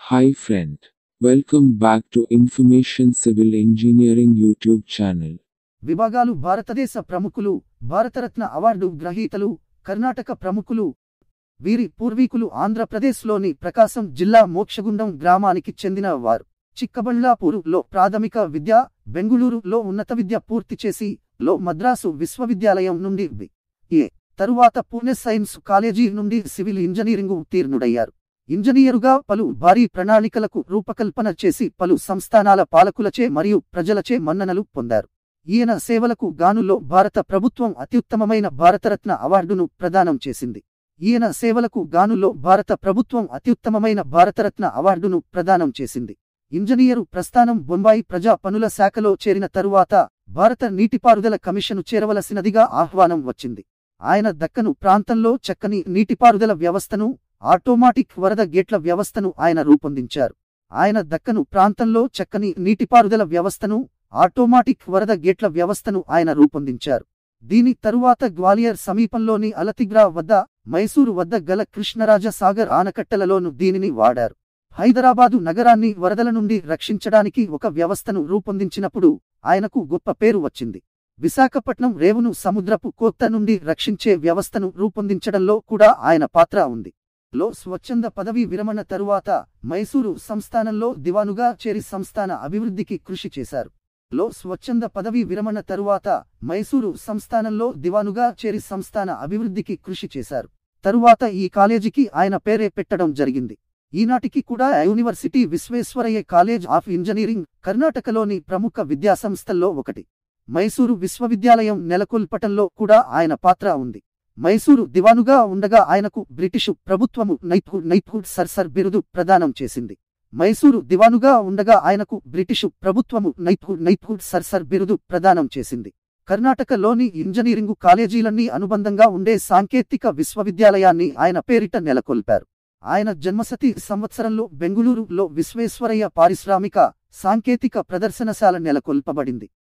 Hi friend. Welcome back to Information Civil Engineering YouTube channel. విభాగాలు భారతదేశ ప్రముఖులు Bharat Ratna award గ్రహీతలు Karnataka ప్రముఖులు వీరి పూర్వీకులు ఆంధ్రప్రదేశ్లోని ప్రకాశం జిల్లా మోక్షగుండం గ్రామానికి చెందిన వారు చిక్కబళ్ళాపూరులో ప్రాథమిక విద్య బెంగుళూరులో ఉన్నత విద్య పూర్తి చేసి లో మద్రాసు విశ్వవిద్యాలయం నుండి బి. ఏ తరువాత పూణె సైన్స్ కాలేజీ నుండి సివిల్ ఇంజనీరింగ్ ఉత్తీర్ణుడయ్యారు ఇంజనీరుగా పలు భారీ ప్రణాళికలకు రూపకల్పన చేసి పలు సంస్థానాల పాలకులచే మరియు ప్రజలచే మన్ననలు పొందారు ఈయన సేవలకు గానులో భారత ప్రభుత్వం అత్యుత్తమమైన భారతరత్న అవార్డును ప్రదానం చేసింది ఈయన సేవలకు గానులో భారత ప్రభుత్వం అత్యుత్తమమైన భారతరత్న అవార్డును ప్రదానం చేసింది ఇంజనీరు ప్రస్థానం బొంబాయి ప్రజా పనుల శాఖలో చేరిన తరువాత భారత నీటిపారుదల కమిషను చేరవలసినదిగా ఆహ్వానం వచ్చింది ఆయన దక్కను ప్రాంతంలో చక్కని నీటిపారుదల వ్యవస్థను ఆటోమాటిక్ వరద గేట్ల వ్యవస్థను ఆయన రూపొందించారు ఆయన దక్కను ప్రాంతంలో చక్కని నీటిపారుదల వ్యవస్థను ఆటోమాటిక్ వరద గేట్ల వ్యవస్థను ఆయన రూపొందించారు దీని తరువాత గ్వాలియర్ సమీపంలోని అలతిగ్రా వద్ద మైసూరు వద్ద గల కృష్ణరాజ సాగర్ ఆనకట్టలలోను దీనిని వాడారు హైదరాబాదు నగరాన్ని వరదల నుండి రక్షించడానికి ఒక వ్యవస్థను రూపొందించినప్పుడు ఆయనకు గొప్ప పేరు వచ్చింది విశాఖపట్నం రేవును సముద్రపు కోత్త నుండి రక్షించే వ్యవస్థను రూపొందించడంలో కూడా ఆయన పాత్ర ఉంది లో స్వచ్ఛంద పదవీ విరమణ తరువాత మైసూరు సంస్థానంలో దివానుగా చేరి సంస్థాన అభివృద్ధికి కృషి చేశారు లో స్వచ్ఛంద పదవీ విరమణ తరువాత మైసూరు సంస్థానంలో దివానుగా చేరి సంస్థాన అభివృద్ధికి కృషి చేశారు తరువాత ఈ కాలేజీకి ఆయన పేరే పెట్టడం జరిగింది ఈనాటికి కూడా university Visvesvaraya college of engineering కర్ణాటకలోని ప్రముఖ విద్యాసంస్థల్లో ఒకటి మైసూరు విశ్వవిద్యాలయం నెలకొల్పటంలో కూడా ఆయన పాత్ర ఉంది మైసూరు దివానుగా ఉండగా ఆయనకు బ్రిటిషు ప్రభుత్వము నైట్హుడ్ నైట్హుడ్ సర్సర్ బిరుదు ప్రదానం చేసింది మైసూరు దివానుగా ఉండగా ఆయనకు బ్రిటిషు ప్రభుత్వము నైట్హుడ్ నైట్హుడ్ సర్సర్ బిరుదు ప్రదానం చేసింది కర్ణాటకలోని ఇంజనీరింగు కాలేజీలన్నీ అనుబంధంగా ఉండే సాంకేతిక విశ్వవిద్యాలయాన్ని ఆయన పేరిట నెలకొల్పారు ఆయన జన్మశతి సంవత్సరంలో బెంగుళూరులో విశ్వేశ్వరయ్య పారిశ్రామిక సాంకేతిక ప్రదర్శనశాల నెలకొల్పబడింది